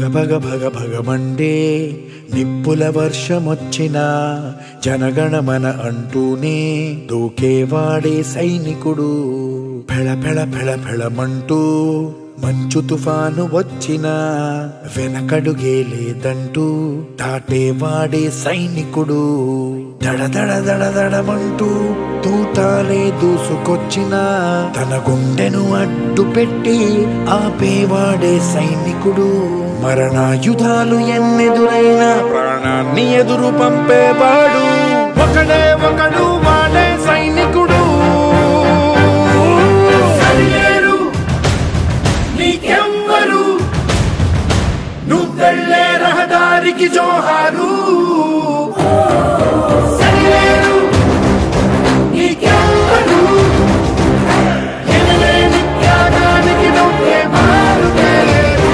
భగ భగ భగమండే నిప్పుల వర్షమొచ్చినా జనగణమన అంటూనే దూకేవాడే సైనికుడు పెళ పెళ పెళ పెళమంటూ మంచు తుఫాను వచ్చినా వెనకడుగే లేదంటూ దాటేవాడే సైనికుడు దడ దడ దడ దడమంటూ తూటాలే దూసుకొచ్చినా తన గుండెను అడ్డు పెట్టి ఆపేవాడే సైనికుడు మరణాయుధాలు ఎన్నెదురైనా ప్రాణాన్ని ఎదురు పంపేవాడు ఒకడే ఒకడు వాడే సైనికుడు సరిలేరు నీకెవ్వరు నువ్వెళ్ళే రహదారికి జోహారు సరిలేరు నీకెవ్వరు ఎనలేని త్యాగానికి నువ్వే మారుతేరు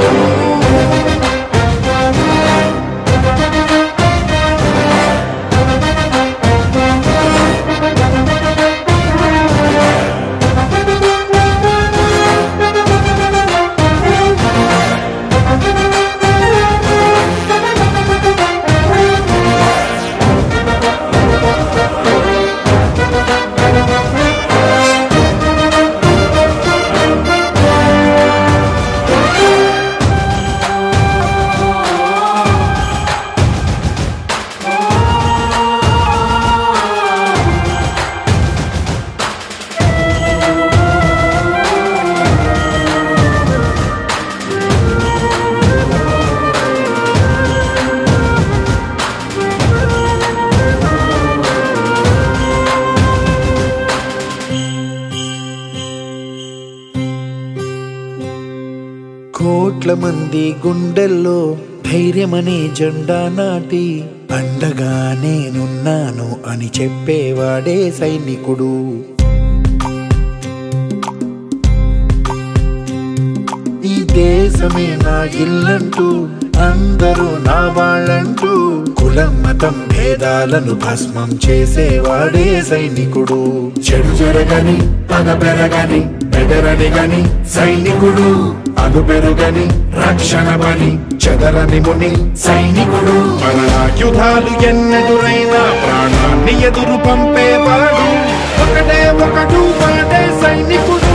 కోట్ల మంది గుండెల్లో ధైర్యమనే జెండా నాటి అండగా నేనున్నాను అని చెప్పేవాడే సైనికుడు ఈ దేశమే నా ఇల్లంటూ అందరూ నా వాళ్ళంటూ కులం మతం భేదాలను భస్మం చేసేవాడే సైనికుడు చెడు జరగని పగ పెరగని బెదరని గని సైనికుడు అగు పెరుగని రక్షణ బని చెదరని ముని సైనికుడు మరణాయుధాలు ఎన్నెదురైనా ప్రాణాన్ని ఎదురు పంపేవాడు ఒకటే ఒకడు వాడే సైనికుడు